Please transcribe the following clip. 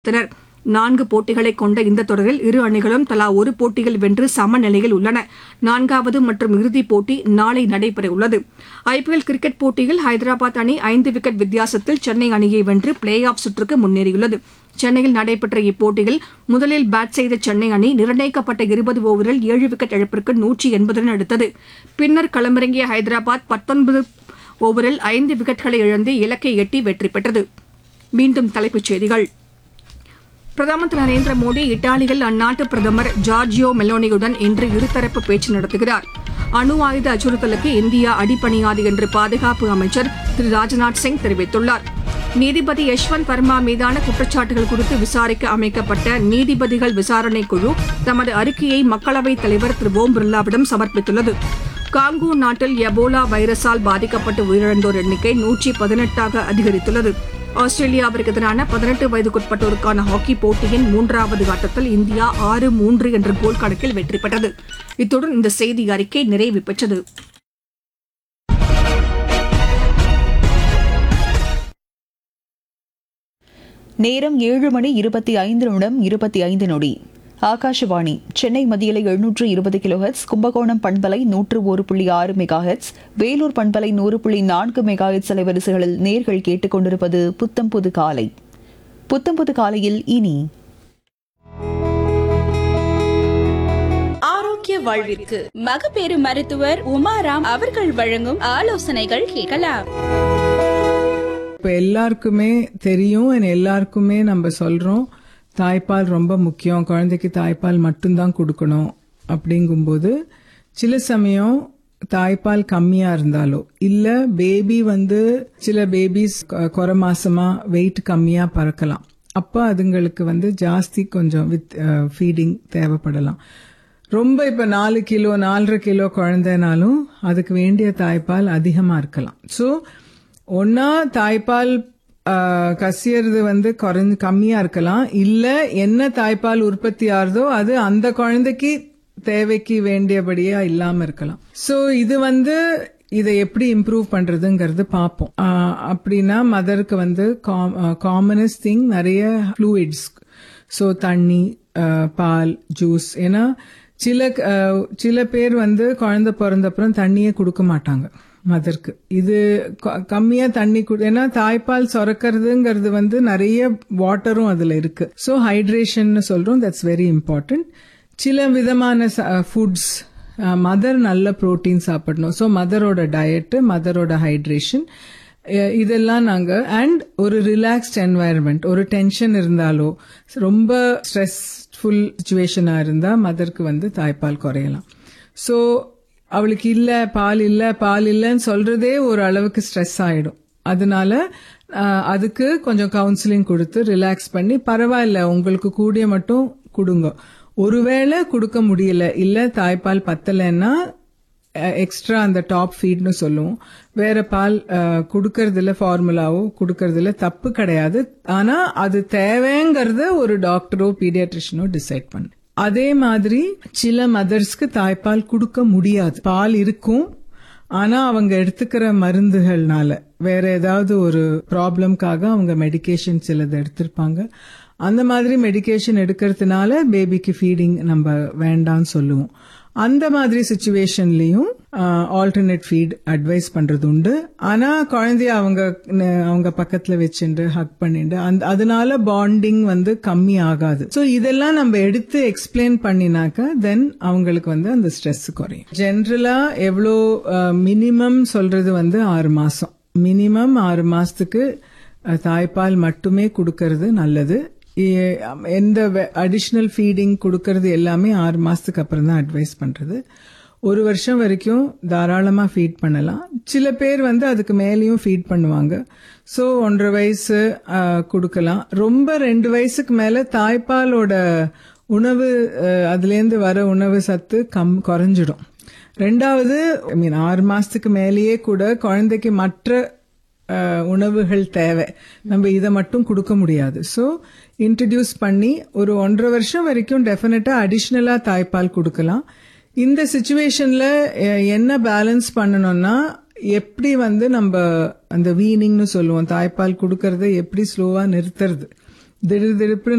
தினர் நான்கு போட்டிகளை கொண்ட இந்த தொடரில் இரு அணிகளும் தலா ஒரு போட்டியில் வென்று சமநிலையில் உள்ளன நான்காவது மற்றும் இறுதிப் போட்டி நாளை நடைபெறவுள்ளது ஐபிஎல் கிரிக்கெட் போட்டியில் ஹைதராபாத் அணி ஐந்து விக்கெட் வித்தியாசத்தில் சென்னை அணியை வென்று பிளே ஆஃப் சுற்றுக்கு முன்னேறியுள்ளது சென்னையில் நடைபெற்ற இப்போட்டியில் முதலில் பேட் செய்த சென்னை அணி நிர்ணயிக்கப்பட்ட இருபது ஓவரில் ஏழு விக்கெட் இழப்பிற்கு நூற்றி எண்பது ரன் எடுத்தது பின்னர் களமிறங்கிய ஹைதராபாத் பத்தொன்பது ஓவரில் ஐந்து விக்கெட்களை இழந்து இலக்கை எட்டி வெற்றி பெற்றது மீண்டும் தலைப்புச் செய்திகள் பிரதமர் திரு நரேந்திர மோடி இத்தாலியில் அந்நாட்டு பிரதமர் ஜார்ஜியோ மெலோனியுடன் இன்று இருதரப்பு பேச்சு நடத்துகிறார் அணு ஆயுத அச்சுறுத்தலுக்கு இந்தியா அடிபணியாது என்று பாதுகாப்பு அமைச்சர் திரு ராஜ்நாத் சிங் தெரிவித்துள்ளார் நீதிபதி யஷ்வந்த் வர்மா மீதான குற்றச்சாட்டுகள் குறித்து விசாரிக்க அமைக்கப்பட்ட நீதிபதிகள் விசாரணை குழு தமது அறிக்கையை மக்களவைத் தலைவர் திரு ஓம் பிர்லாவிடம் சமர்ப்பித்துள்ளது காங்கோ நாட்டில் எபோலா வைரஸால் பாதிக்கப்பட்டு உயிரிழந்தோர் எண்ணிக்கை நூற்றி பதினெட்டாக அதிகரித்துள்ளது ஆஸ்திரேலியாவிற்கு எதிரான பதினெட்டு வயதுக்குட்பட்டோருக்கான ஹாக்கி போட்டியின் மூன்றாவது ஆட்டத்தில் இந்தியா ஆறு மூன்று என்ற கோல் கணக்கில் வெற்றி பெற்றது இத்துடன் இந்த செய்தி அறிக்கை நிறைவு பெற்றது நேரம் ஏழு மணி இருபத்தி ஐந்து நிமிடம் இருபத்தி ஐந்து நொடி ஆகாஷவாணி சென்னை மத்தியில எழுநூற்று இருபது கிலோஹெட்ஸ் கும்பகோணம் பண்பலை நூற்று ஒரு புள்ளி ஆறு மெகா ஹெட்ஸ் வேலூர் பண்பலை நூறு புள்ளி நான்கு மெகா ஹெட்ஸ் அலைவரிசைகளில் நேர்கள் கேட்டுக்கொண்டிருப்பது புத்தம் புது காலை புத்தம் புது காலையில் இனி ஆரோக்கிய வாழ்விற்கு மகப்பேறு மருத்துவர் உமாராம் அவர்கள் வழங்கும் ஆலோசனைகள் கேட்கலாம் இப்போ எல்லாருக்குமே தெரியும் and எல்லாருக்குமே நம்ம சொல்றோம் தாய்ப்பால் ரொம்ப முக்கியம் குழந்தைக்கு தாய்ப்பால் மட்டும்தான் கொடுக்கணும் அப்படிங்கும்போது சில சமயம் தாய்ப்பால் கம்மியா இருந்தாலோ இல்ல பேபி வந்து சில பேபிஸ் குறை மாசமா வெயிட் கம்மியா பறக்கலாம் அப்ப அதுங்களுக்கு வந்து ஜாஸ்தி கொஞ்சம் வித் ஃபீடிங் தேவைப்படலாம் ரொம்ப இப்ப நாலு கிலோ நாலரை கிலோ குழந்தைனாலும் அதுக்கு வேண்டிய தாய்ப்பால் அதிகமா இருக்கலாம் ஸோ ஒன்னா தாய்ப்பால் ஆஹ், கசியறது வந்து குறைஞ்சு கம்மியா இருக்கலாம் இல்ல என்ன தாய்ப்பால் உற்பத்தி ஆகுதோ அது அந்த குழந்தைக்கு தேவைக்கு வேண்டியபடியா இல்லாம இருக்கலாம் சோ இது வந்து இதை எப்படி இம்ப்ரூவ் பண்றதுங்கிறது பார்ப்போம் ஆஹ், அப்படின்னா மதருக்கு வந்து காமனஸ்ட் திங் நிறைய ஃப்ளூயிட்ஸ் ஸோ தண்ணி ஆஹ், பால் ஜூஸ் ஏன்னா சில ஆஹ், சில பேர் வந்து குழந்தை பிறந்தப்புறம் தண்ணியே கொடுக்க மாட்டாங்க மதருக்கு இது க- கம்மியா தண்ணி குடு ஏன்னா தாய்ப்பால் சுரக்கிறதுங்கிறது வந்து நிறைய வாட்டரும் அதுல இருக்கு ஸோ ஹைட்ரேஷன் சொல்றோம் தட்ஸ் வெரி இம்பார்ட்டன்ட் சில விதமான ஃபுட்ஸ் மதர் நல்ல புரோட்டீன் சாப்பிடணும் ஸோ மதரோட டயட்டு மதரோட ஹைட்ரேஷன் இதெல்லாம் நாங்க அண்ட் ஒரு ரிலாக்ஸ்ட் என்வாயர்மெண்ட் ஒரு டென்ஷன் இருந்தாலோ ரொம்ப ஸ்ட்ரெஸ்ஃபுல் சுச்சுவேஷனா இருந்தா மதருக்கு வந்து தாய்ப்பால் குறையலாம் ஸோ அவளுக்கு இல்ல பால் இல்ல பால் இல்லைன்னு சொல்றதே ஒரு அளவுக்கு ஸ்ட்ரெஸ் ஆயிடும் அதனால ஆஹ், அதுக்கு கொஞ்சம் கவுன்சிலிங் கொடுத்து ரிலாக்ஸ் பண்ணி பரவாயில்ல உங்களுக்கு கூடிய மட்டும் கொடுங்க ஒருவேளை கொடுக்க முடியல இல்ல தாய்ப்பால் பத்தலைன்னா எக்ஸ்ட்ரா அந்த டாப் ஃபீட்னு சொல்லுவோம் வேற பால் அஹ், கொடுக்கறதுல ஃபார்முலாவோ கொடுக்கறதுல தப்பு கிடையாது ஆனா அது தேவைங்கிறத ஒரு டாக்டரோ பீடியாட்ரிஷனோ டிசைட் பண்ணு அதே மாதிரி சில மதர்ஸ்க்கு தாய்ப்பால் கொடுக்க முடியாது பால் இருக்கும் ஆனா அவங்க எடுத்துக்கிற மருந்துகள்னால வேற ஏதாவது ஒரு ப்ராப்ளம்காக அவங்க மெடிகேஷன் சிலது எடுத்திருப்பாங்க அந்த மாதிரி மெடிகேஷன் எடுக்கிறதுனால பேபிக்கு ஃபீடிங் நம்ம வேண்டாம்னு சொல்லுவோம் அந்த மாதிரி சுச்சுவேஷன்லயும் ஆல்டர்னேட் ஃபீட் அட்வைஸ் பண்றது உண்டு ஆனா குழந்தைய அவங்க ந- அவங்க பக்கத்துல வச்சுட்டு ஹக் பண்ணிட்டு அந்த அதனால பாண்டிங் வந்து கம்மி ஆகாது சோ இதெல்லாம் நம்ம எடுத்து எக்ஸ்பிளைன் பண்ணினாக்க தென் அவங்களுக்கு வந்து அந்த ஸ்ட்ரெஸ் குறையும் ஜென்ரலா எவ்வளோ மினிமம் சொல்றது வந்து ஆறு மாசம் மினிமம் ஆறு மாசத்துக்கு அஹ், தாய்ப்பால் மட்டுமே கொடுக்கறது நல்லது எ- எந்த அடிஷ்னல் ஃபீடிங் கொடுக்கறது எல்லாமே ஆறு மாசத்துக்கு அப்புறம் தான் அட்வைஸ் பண்றது ஒரு வருஷம் வரைக்கும் தாராளமா ஃபீட் பண்ணலாம் சில பேர் வந்து அதுக்கு மேலேயும் ஃபீட் பண்ணுவாங்க ஸோ ஒன்றரை வயசு ஆஹ், கொடுக்கலாம் ரொம்ப ரெண்டு வயசுக்கு மேல தாய்ப்பாலோட உணவு ஆஹ், அதுலேருந்து வர உணவு சத்து கம் குறைஞ்சிடும் ரெண்டாவது ஐ மீன் ஆறு மாசத்துக்கு மேலேயே கூட குழந்தைக்கு மற்ற அஹ், உணவுகள் தேவை நம்ம இதை மட்டும் கொடுக்க முடியாது ஸோ இன்ட்ரடியூஸ் பண்ணி ஒரு ஒன்றரை வருஷம் வரைக்கும் டெஃபினட்டா அடிஷ்னலா தாய்ப்பால் கொடுக்கலாம் இந்த சுச்சுவேஷன்ல என்ன பேலன்ஸ் பண்ணணும்னா எப்படி வந்து நம்ம அந்த வீனிங்னு சொல்லுவோம் தாய்ப்பால் கொடுக்கறத எப்படி ஸ்லோவா நிறுத்துறது திடீர் திடுப்புன்னு